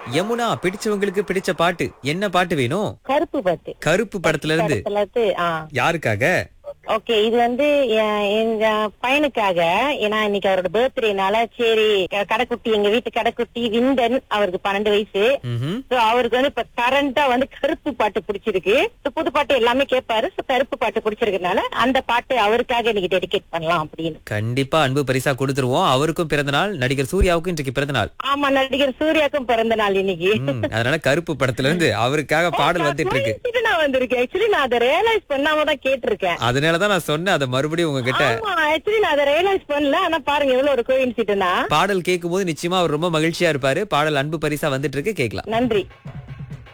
யமுனா பிடிச்சவங்களுக்கு பிடிச்ச பாட்டு என்ன பாட்டு வேணும் கருப்பு பாட்டு கருப்பு படத்துல இருந்து படத்துல இருந்து, ஆ யாருக்காக ஓகே இது வந்து எ- எங்க பையனுக்காக ஏன்னா இன்னைக்கு அவரோட பர்த்டேனால சரி க- கடைக்குட்டி எங்க வீட்டு கடைக்குட்டி விந்தன் அவருக்கு பன்னெண்டு வயசு ம்ஹும். So, அவருக்கு வந்து இப்ப கரண்டா வந்து கருப்பு பாட்டு பிடிச்சிருக்கு So, புது பாட்டு எல்லாமே கேட்பாரு So, கருப்பு பாட்டு பிடிச்சிருக்கனால அந்த பாட்டு அவருக்காக இன்னைக்கு டெடிகேட் பண்ணலாம் அப்படின்னு கண்டிப்பா அன்பு பரிசா கொடுத்துருவோம் அவருக்கும் பிறந்த நாள் நடிகர் சூர்யாவுக்கும் இன்றைக்கு பிறந்த நாள் ஆமா நடிகர் சூர்யாக்கும் பிறந்த நாள் இன்னைக்கு ம், அதனால கருப்பு படத்துல இருந்து அவருக்காக பாடல் வந்துட்டு இருக்கு coincident ஆ வந்திருக்கேன் ஆக்சுவலி நான் அதை ரியலைஸ் பண்ணாம தான் கேட்டிருக்கேன் அதனாலதான் நான் சொன்னேன் அதை மறுபடியும் உங்ககிட்ட ஆமா ஆக்சுவலி நான் அதை ரியலைஸ் பண்ணல ஆனா பாருங்க எவ்வளவு ஒரு கோயின்சிடனா பாடல் கேட்கும் போது நிச்சயமா அவர் ரொம்ப மகிழ்ச்சியா இருப்பாரு பாடல் அன்பு பரிசா வந்துட்டு இருக்கு கேட்கலாம் நன்றி